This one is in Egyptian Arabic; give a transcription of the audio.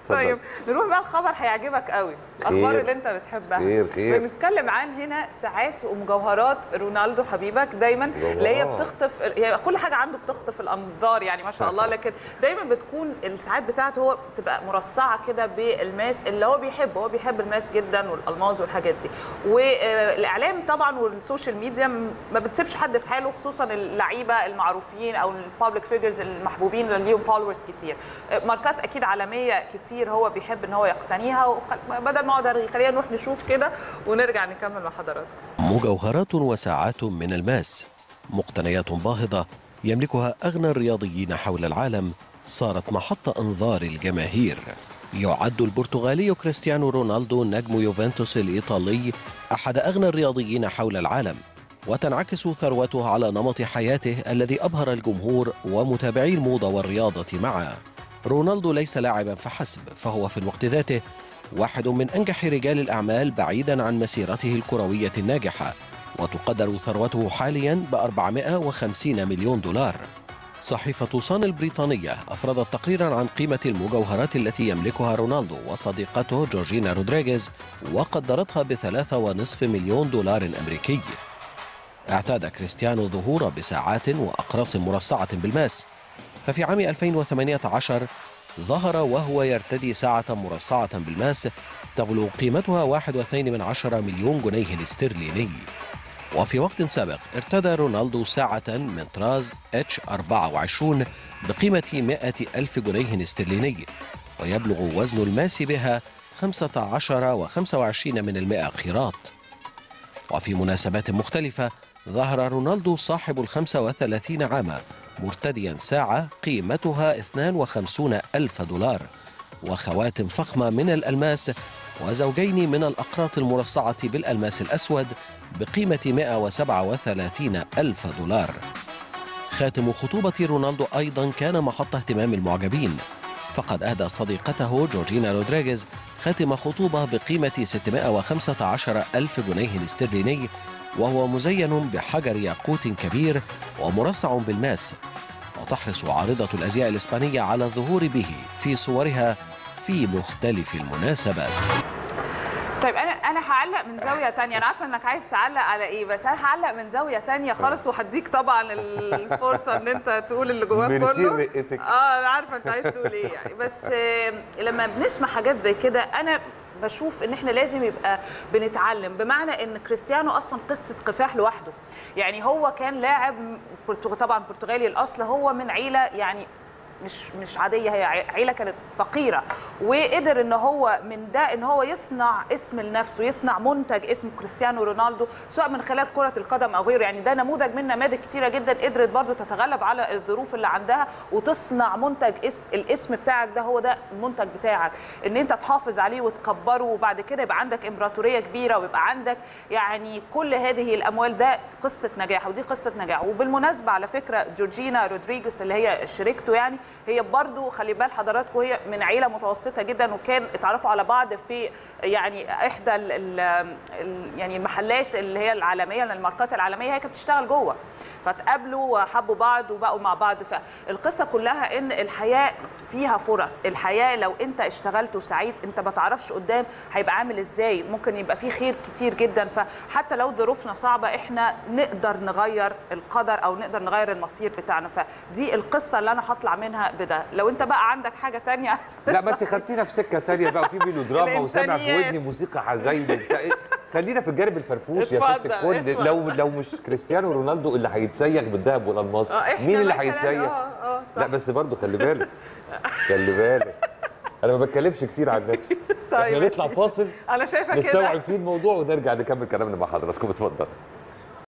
طيب نروح بقى الخبر هيعجبك قوي الاخبار خير. اللي انت بتحبها خير، خير. بنتكلم عن هنا ساعات ومجوهرات رونالدو حبيبك دايما اللي هي مجوهرات. بتخطف هي كل حاجه عنده بتخطف الانظار يعني ما شاء الله لكن دايما بتكون الساعات بتاعته هو بتبقى مرصعه كده بالماس اللي هو بيحبه هو بيحب الماس جدا والالماس والحاجات دي والاعلام طبعا والسوشيال ميديا ما بتسيبش حد في حاله خصوصا اللعيبه المعروفين او البابليك فيجرز المحبوبين اللي ليهم فولورز كتير ماركات اكيد عالميه كتير هو بيحب ان هو يقتنيها وخل- بدل ما اقعد أرغي، خلينا نروح نشوف كده ونرجع نكمل مع حضراتكم مجوهرات وساعات من الماس مقتنيات باهظة يملكها أغنى الرياضيين حول العالم صارت محط أنظار الجماهير يعد البرتغالي كريستيانو رونالدو نجم يوفنتوس الإيطالي أحد أغنى الرياضيين حول العالم وتنعكس ثروته على نمط حياته الذي أبهر الجمهور ومتابعي الموضة والرياضة معه رونالدو ليس لاعبا فحسب فهو في الوقت ذاته واحد من أنجح رجال الأعمال بعيدا عن مسيرته الكروية الناجحة وتقدر ثروته حاليا ب 450 مليون دولار صحيفة صان البريطانية أفردت تقريرا عن قيمة المجوهرات التي يملكها رونالدو وصديقته جورجينا رودريغيز وقدرتها بثلاثة ونصف مليون دولار أمريكي اعتاد كريستيانو ظهور بساعات وأقراص مرصعة بالماس ففي عام 2018 ظهر وهو يرتدي ساعة مرصعة بالماس تبلغ قيمتها 1.2 مليون جنيه الاسترليني وفي وقت سابق ارتدى رونالدو ساعة من طراز اتش 24 بقيمة 100 ألف جنيه استرليني ويبلغ وزن الماس بها 15 و25 من المئة قيراط وفي مناسبات مختلفة ظهر رونالدو صاحب الخمسة وثلاثين عاما مرتديا ساعة قيمتها 52 ألف دولار وخواتم فخمة من الألماس وزوجين من الأقراط المرصعة بالألماس الأسود بقيمة 137 ألف دولار خاتم خطوبة رونالدو أيضا كان محط اهتمام المعجبين فقد أهدى صديقته جورجينا رودريغيز خاتم خطوبة بقيمة 615 ألف جنيه استرليني وهو مزين بحجر ياقوت كبير ومرصع بالماس وتحرص عارضة الأزياء الإسبانية على الظهور به في صورها في مختلف المناسبات طيب انا انا هعلق من زاويه تانية انا عارفه انك عايز تعلق على ايه بس انا هعلق من زاويه تانية خالص وهديك طبعا الفرصه ان انت تقول اللي جواك ميرسي كله رقتك. اه انا عارفه انت عايز تقول ايه يعني بس آه، لما بنسمع حاجات زي كده انا بشوف ان احنا لازم يبقى بنتعلم بمعنى ان كريستيانو اصلا قصه كفاح لوحده يعني هو كان لاعب برتغ- طبعا برتغالي الاصل هو من عيله يعني مش مش عاديه هي عي- عيله كانت فقيره وقدر ان هو من ده ان هو يصنع اسم لنفسه يصنع منتج اسمه كريستيانو رونالدو سواء من خلال كره القدم او غيره يعني ده نموذج من نماذج كتيره جدا قدرت برضو تتغلب على الظروف اللي عندها وتصنع منتج اس الاسم بتاعك ده هو ده المنتج بتاعك ان انت تحافظ عليه وتكبره وبعد كده يبقى عندك امبراطوريه كبيره ويبقى عندك يعني كل هذه الاموال ده قصه نجاح ودي قصه نجاح وبالمناسبه على فكره جورجينا رودريجيز اللي هي شريكته يعني هي برضو خلي بال حضراتكم هي من عيله متوسطه جدا وكان اتعرفوا على بعض في يعني احدى ال ال ال يعني المحلات اللي هي العالميه الماركات العالميه هي كانت بتشتغل جوه فتقابلوا وحبوا بعض وبقوا مع بعض فالقصه كلها ان الحياه فيها فرص الحياه لو انت اشتغلت وسعيد انت ما تعرفش قدام هيبقى عامل ازاي ممكن يبقى فيه خير كتير جدا فحتى لو ظروفنا صعبه احنا نقدر نغير القدر او نقدر نغير المصير بتاعنا فدي القصه اللي انا هطلع منها بده لو انت بقى عندك حاجه تانية لا ما انت خدتينا في سكه تانية بقى وفي ميلودراما وسامع في الإنسانيات. ودني موسيقى حزين وبتاع إيه؟ خلينا في الجانب الفرفوش يا ست اتفضل، الكل اتفضل. لو لو مش كريستيانو رونالدو اللي هيتسيغ بالذهب والالماس اه احنا مين اللي مثلاً- هيتسيغ؟ اه اه صح لا بس برضه خلي بالك خلي بالك انا ما بتكلمش كتير عن نفسي طيب احنا نطلع ميرسي. فاصل انا شايفه كده نستوعب فيه الموضوع ونرجع نكمل كلامنا مع حضراتكم اتفضل